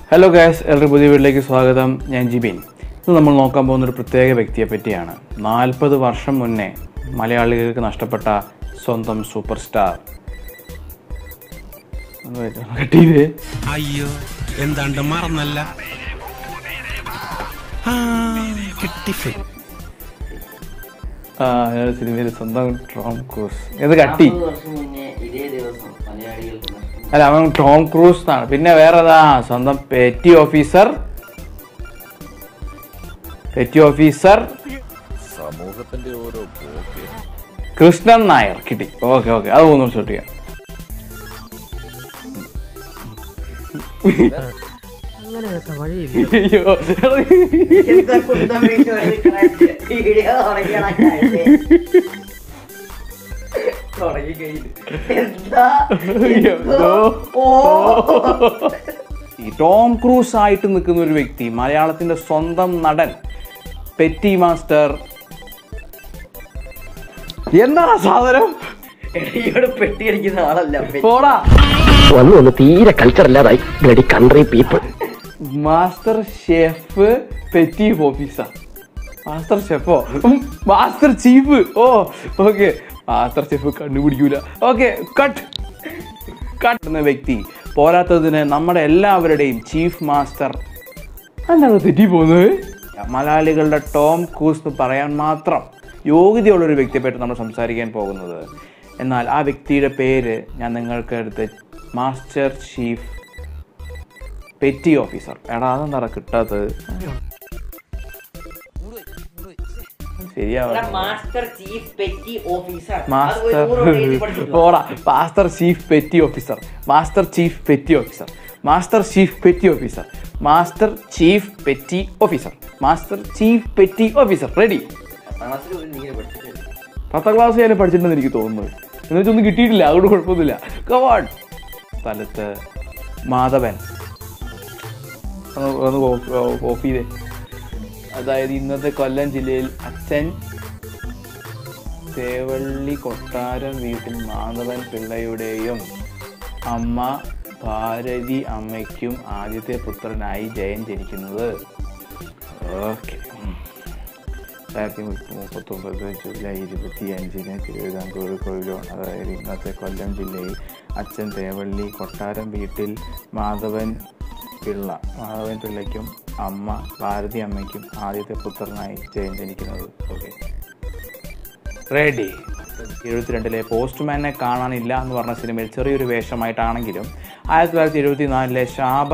Hello Gauss എല്ലാവർക്കും പുതിയ വീട്ടിലേക്ക് സ്വാഗതം ഞാൻ ജിബിൻ ഇത് നമ്മൾ നോക്കാൻ പോകുന്ന ഒരു പ്രത്യേക വ്യക്തിയെ പറ്റിയാണ് നാൽപ്പത് വർഷം മുന്നേ മലയാളികൾക്ക് നഷ്ടപ്പെട്ട സ്വന്തം സൂപ്പർ സ്റ്റാർ കട്ടിയത് അയ്യോ എന്താണ്ട് മറന്നല്ല ആ, കിട്ടിപ്പോയി ആ സിനിമയിൽ സ്വന്തം ടോം ക്രൂസ് ഇത് കട്ടി നാൽപ്പത് വർഷം മുന്നേ ഇതേ ദിവസം മലയാളികൾക്ക് നഷ്ടം അല്ല അവൻ ടോം ക്രൂസ് എന്നാണ് പിന്നെ വേറെ ഏതാ സ്വന്തം പെറ്റി ഓഫീസർ പെറ്റി ഓഫീസർ സമൂഹത്തിന്റെ ഓരോ പോക്ക് കൃഷ്ണൻ നായർ കിട്ടി ഓക്കെ ഓക്കെ അത് മൂന്ന് ഷൂട്ട് ചെയ്യാം അയ്യോ എന്താ കുന്തം വീട്ടിൽ വന്നിട്ട് വീഡിയോ തുടങ്ങിയണക്കായിട്ട് തുടങ്ങി കഴിഞ്ഞു എന്താ എന്തോ. ഓ ഈ ടോം ക്രൂസ് ആയിട്ട് നിൽക്കുന്ന ഒരു വ്യക്തി മലയാളത്തിന്റെ സ്വന്തം നടൻ പെറ്റി മാസ്റ്റർ എന്താണ് ആ സാധനം ഇടയോട് പെട്ടിയടിക്കുന്ന ആളല്ല പെട്ടി. പോടാ വന്നു വന്ന് തീരെ കൾച്ചർ ഇല്ലാതായി bloody country people master chef petty officer master ഷെഫോ ഉം, മാസ്റ്റർ ചീഫ് ഓ ഓക്കെ മാസ്റ്റർ ഷെഫ് കണ്ടുപിടിക്കൂല ഓക്കെ കട്ട് കട്ട് എന്ന വ്യക്തി പോരാത്തതിന് നമ്മുടെ എല്ലാവരുടെയും ചീഫ് മാസ്റ്റർ എന്താണ് തെറ്റി പോകുന്നത് മലയാളികളുടെ ടോം ക്രൂസ് എന്ന് പറയാൻ മാത്രം യോഗ്യതയുള്ള ഒരു വ്യക്തിയെ പറ്റി നമ്മൾ സംസാരിക്കാൻ പോകുന്നത് എന്നാൽ ആ വ്യക്തിയുടെ പേര് ഞാൻ നിങ്ങൾക്ക് എടുത്ത് മാസ്റ്റർ ചീഫ് പെറ്റി ഓഫീസർ എടാ അതെന്താ കിട്ടാത്തത് ശരിയാവാ ഇവിടെ മാസ്റ്റർ ചീഫ് പെറ്റി ഓഫീസർ അത് മാസ്റ്റർ ഒരു നൂറ് വഴി എഴുതി പഠിച്ചിട്ടുണ്ടോ? പോടാ master chief petty officer master chief petty officer master chief petty officer master chief petty officer master chief petty officer ready പത്താം ക്ലാസ്സിൽ പോലും നീ ഇങ്ങനെ പഠിച്ചിട്ടില്ല. പത്താം ക്ലാസ് ഞാൻ പഠിച്ചിട്ടുണ്ടെന്ന് എനിക്ക് തോന്നുന്നത് എന്നുവെച്ചൊന്നും കിട്ടിയിട്ടില്ല അതുകൊണ്ട് കുഴപ്പമൊന്നുമില്ല കവാൺ സ്ഥലത്ത് മാധവൻ ഒന്ന് ഒന്ന് ഓഫ് ഓഫ് ചെയ്തേ അതായത് ഇന്നത്തെ കൊല്ലം ജില്ലയിൽ അച്ഛൻ തേവള്ളി കൊട്ടാരം വീട്ടിൽ മാധവൻ പിള്ളയുടെയും അമ്മ ഭാരതി അമ്മയ്ക്കും ആദ്യത്തെ പുത്രനായി ജയൻ ജനിക്കുന്നത് ഓക്കെ രണ്ടായിരത്തി മുപ്പത്തൊമ്പത് ജൂലൈ ഇരുപത്തി അഞ്ചിന് തിരുവിതാംകൂർ കൊയിലോൺ അതായത് ഇന്നത്തെ കൊല്ലം ജില്ലയിൽ അച്ഛൻ തേവള്ളി കൊട്ടാരം വീട്ടിൽ മാധവൻ പിള്ള മാധവൻ പിള്ളയ്ക്കും അമ്മ ഭാരതി അമ്മയ്ക്കും ആദ്യത്തെ പുത്രനായി ജയൻ ജനിക്കുന്നത് ഓക്കെ റെഡി എഴുപത്തിരണ്ടിലെ പോസ്റ്റ്മാനെ കാണാനില്ല എന്ന് പറഞ്ഞ സിനിമയിൽ ചെറിയൊരു വേഷമായിട്ടാണെങ്കിലും ആയിരത്തി തൊള്ളായിരത്തി എഴുപത്തി നാലിലെ ശാപ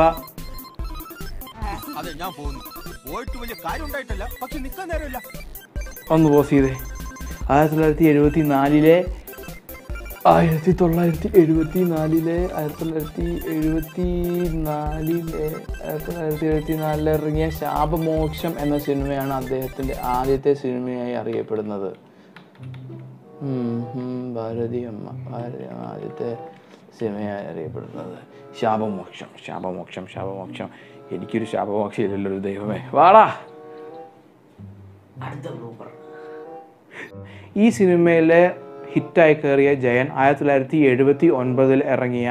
അതെ ഞാൻ പോകുന്നു പോയിട്ട് വലിയ കാര്യം ഉണ്ടായിട്ടല്ല പക്ഷെ നിൽക്കാൻ നേരമില്ല ഒന്ന് പോസ് ചെയ്തേ ആയിരത്തി തൊള്ളായിരത്തി എഴുപത്തി നാലിലെ ആയിരത്തി തൊള്ളായിരത്തി എഴുപത്തി നാലിലെ ആയിരത്തി തൊള്ളായിരത്തി എഴുപത്തി നാലിലെ ആയിരത്തി തൊള്ളായിരത്തി എഴുപത്തി നാലിൽ ഇറങ്ങിയ ശാപമോക്ഷം എന്ന സിനിമയാണ് അദ്ദേഹത്തിൻ്റെ ആദ്യത്തെ സിനിമയായി അറിയപ്പെടുന്നത് ഉം, ഉം, ഭാരതി അമ്മ ഭാരതി അമ്മ ആദ്യത്തെ സിനിമയായി അറിയപ്പെടുന്നത് ശാപമോക്ഷം ശാപമോക്ഷം ശാപമോക്ഷം എനിക്കൊരു ശാപമോക്ഷം ഇല്ലല്ലോ ഒരു ദൈവമേ വാടാ അടുത്ത ബ്ലൂപ്പർ ഈ സിനിമയിലെ ഹിറ്റായി കയറിയ ജയൻ ആയിരത്തി തൊള്ളായിരത്തി എഴുപത്തി ഒൻപതിൽ ഇറങ്ങിയ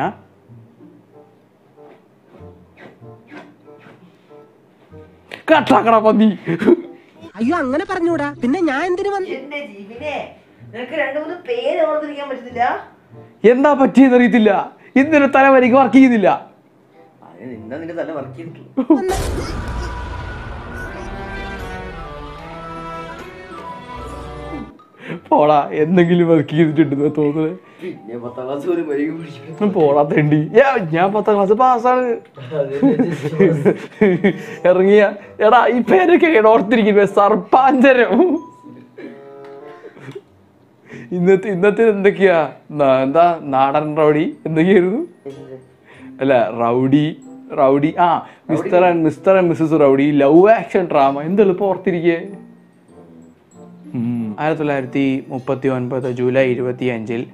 കട്ടാക്കട പന്നി അയ്യോ അങ്ങനെ പറഞ്ഞൂടാ പിന്നെ ഞാൻ എന്തിനു വന്നു എന്റെ ജീവനെ നിനക്ക് രണ്ടു മൂന്ന് പേര് ഓർത്തിരിക്കാൻ പറ്റത്തില്ല എന്താ പറ്റിയെന്ന് അറിയത്തില്ല ഇന്നലെ തല വരിക്ക് വർക്ക് ചെയ്യുന്നില്ല അതിന് നിന്ന നിന്റെ തല വർക്ക് ചെയ്തിട്ടുള്ളൂ പോടാ എന്തെങ്കിലും വർക്ക് ചെയ്തിട്ടുണ്ടെന്ന് തോന്നുന്നത് പിന്നെ പത്താം ക്ലാസ് ഒരു വഴിയും പിടിച്ചു പോടാ തെണ്ടി ഏ, ഞാൻ പത്താം ക്ലാസ് പാസ്സാണ് ഇറങ്ങിയ എടാ ഈ പേരൊക്കെ ഓർത്തിരിക്കുന്നത് സർപ്പാഞ്ചരം ഇന്നത്തെ ഇന്നത്തെ എന്തൊക്കെയാ ന- എന്താ നാടൻ റൗഡി എന്തൊക്കെയായിരുന്നു അല്ല റൗഡി റൗഡി ആ mister and mister and missus rowdy love action drama എന്ത് എളുപ്പം ഓർത്തിരിക്കേ ആയിരത്തി തൊള്ളായിരത്തി മുപ്പത്തി ഒൻപത് ജൂലൈ ഇരുപത്തി അഞ്ചിൽ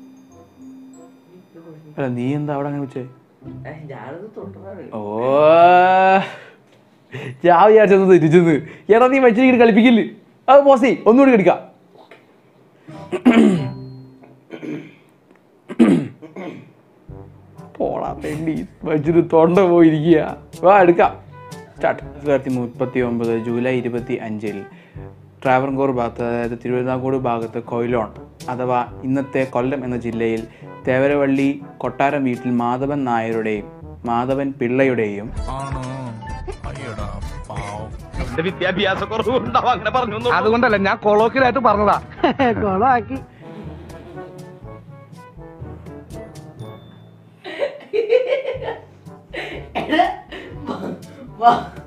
അല്ല നീ എന്താ അവിടെ അങ്ങനെ വെച്ചേ ഞാനത് തൊട്ടതാണ് ഓ ഞാൻ വിചാരിച്ചത് തിരിച്ചെന്ന് എടാ നീ വെച്ചിട്ട് കളിപ്പിക്കില്ല അത് പോസി ഒന്നുകൂടി കടിക്കാം പോടാ വേണ്ടി വച്ചിട്ട് തൊണ്ട പോയിരിക്കുക വാ എടുക്കാം സ്റ്റാർട്ട് തൊള്ളായിരത്തി മുപ്പത്തി ഒമ്പത് ജൂലൈ ഇരുപത്തി അഞ്ചിൽ ട്രാവൻകൂർ ഭാഗത്ത് അതായത് തിരുവിതാംകൂർ ഭാഗത്ത് കൊയിലോൺ അഥവാ ഇന്നത്തെ കൊല്ലം എന്ന ജില്ലയിൽ തേവരവള്ളി കൊട്ടാരം വീട്ടിൽ മാധവൻ നായരുടെയും മാധവൻ പിള്ളയുടെയും അതുകൊണ്ടല്ല ഞാൻ കൊളോക്കിലായിട്ട് പറഞ്ഞതാ കൊളാക്കി എടാ, വാ- വാ-